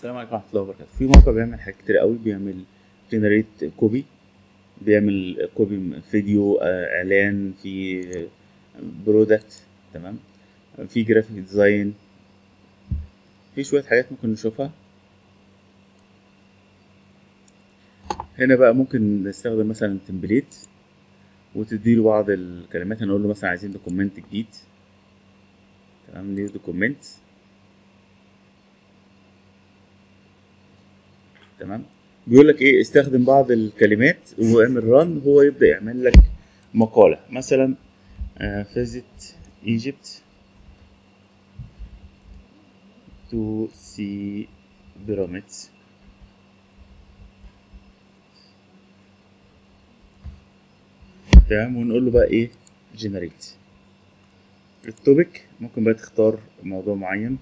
السلام عليكم ورحمة الله وبركاته في موقع بيعمل حاجات كتير قوي بيعمل جنريت كوبي بيعمل كوبي فيديو آه، اعلان في برودكت تمام في جرافيك ديزاين في شوية حاجات ممكن نشوفها هنا بقى ممكن نستخدم مثلا تمبليت وتديله بعض الكلمات هنقول له مثلا عايزين دوكومنت جديد تمام ليه دوكومنت تمام بيقول لك ايه استخدم بعض الكلمات واعمل ران هو يبدا يعمل لك مقاله مثلا فيزيت ايجيبت تو سي بيراميدز تمام ونقول له بقى ايه جنريت التوبيك ممكن بقى تختار موضوع معين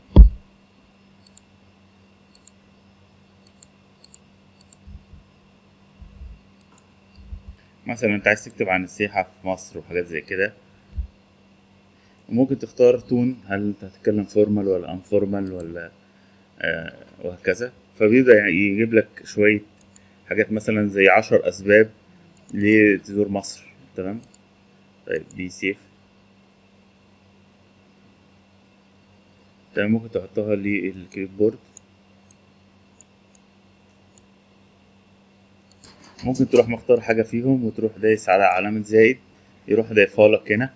مثلا انت عايز تكتب عن السياحة في مصر وحاجات زي كده وممكن تختار تون هل انت هتتكلم فورمال ولا انفورمال ولا آه وهكذا فبيبدأ يعني يجيب لك شوية حاجات مثلا زي عشر أسباب ليه تزور مصر تمام طيب دي سيف تمام ممكن تحطها للكليب بورد ممكن تروح مختار حاجة فيهم وتروح دايس على علامة زائد يروح ضايفها لك هنا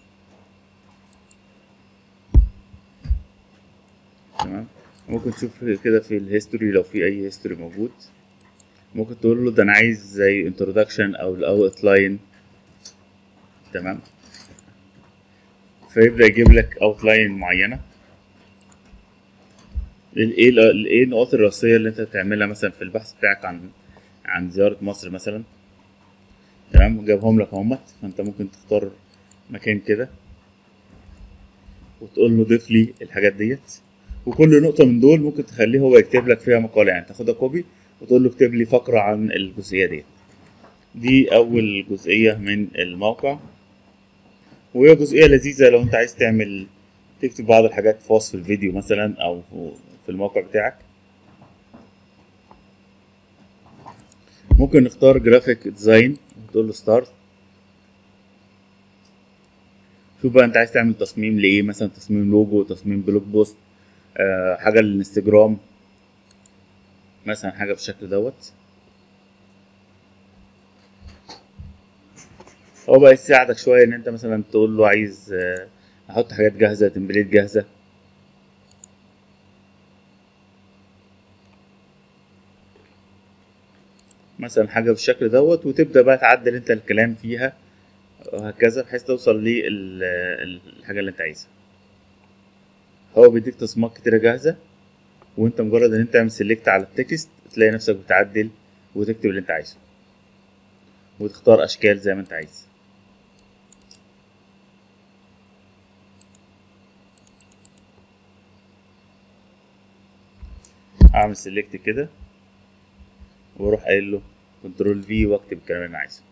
تمام ممكن تشوف كده في الهيستوري لو في أي هيستوري موجود ممكن تقول له ده أنا عايز زي انترودكشن أو الأوت لاين تمام فيبدأ يجيب لك اوت لاين معينة ايه ايه النقاط الرئيسية اللي انت تعملها مثلا في البحث بتاعك عن عن زيارة مصر مثلا تمام جابهم لك اهمت فانت ممكن تختار مكان كده وتقول له ضيف لي الحاجات ديت وكل نقطة من دول ممكن تخليه هو يكتب لك فيها مقالة يعني تاخدها كوبي وتقول له اكتب لي فقرة عن الجزئية ديت دي أول جزئية من الموقع وهي جزئية لذيذة لو أنت عايز تعمل تكتب بعض الحاجات في وصف الفيديو مثلا أو في الموقع بتاعك ممكن نختار جرافيك ديزاين وتقول له ستارت شوف بقى انت عايز تعمل تصميم لايه مثلا تصميم لوجو تصميم بلوك بوست آه حاجه للانستجرام مثلا حاجه بالشكل دوت هو بقى يساعدك شويه ان انت مثلا تقول له عايز آه احط حاجات جاهزه تمبليت جاهزه مثلا حاجة بالشكل دوت وتبدأ بقى تعدل انت الكلام فيها وهكذا بحيث توصل للحاجة اللي انت عايزها هو بيديك تصميمات كتيرة جاهزة وانت مجرد ان انت تعمل سيلكت على التكست تلاقي نفسك بتعدل وتكتب اللي انت عايزه وتختار اشكال زي ما انت عايز اعمل سيلكت كده واروح قايل له كنترول في واكتب الكلام اللي انا عايزه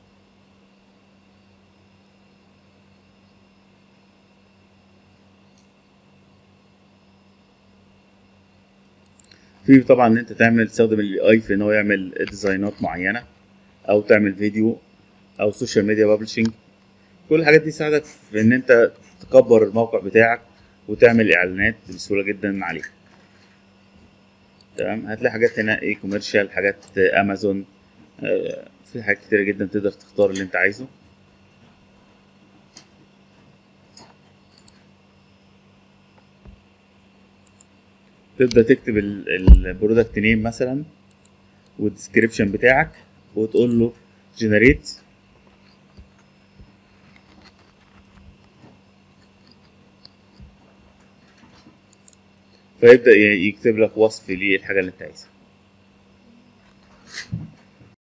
في طبعا ان انت تعمل تستخدم الاي اي في ان هو يعمل ديزاينات معينه او تعمل فيديو او سوشيال ميديا بابلشنج كل الحاجات دي تساعدك في ان انت تكبر الموقع بتاعك وتعمل اعلانات بسهوله جدا عليه تمام هتلاقي حاجات هنا ايه كوميرشال حاجات امازون آه في حاجات كتيرة جدا تقدر تختار اللي انت عايزه تبدأ تكتب البرودكت نيم مثلا والديسكريبشن بتاعك وتقول له جنريت فيبدأ يكتب لك وصف للحاجة اللي انت عايزها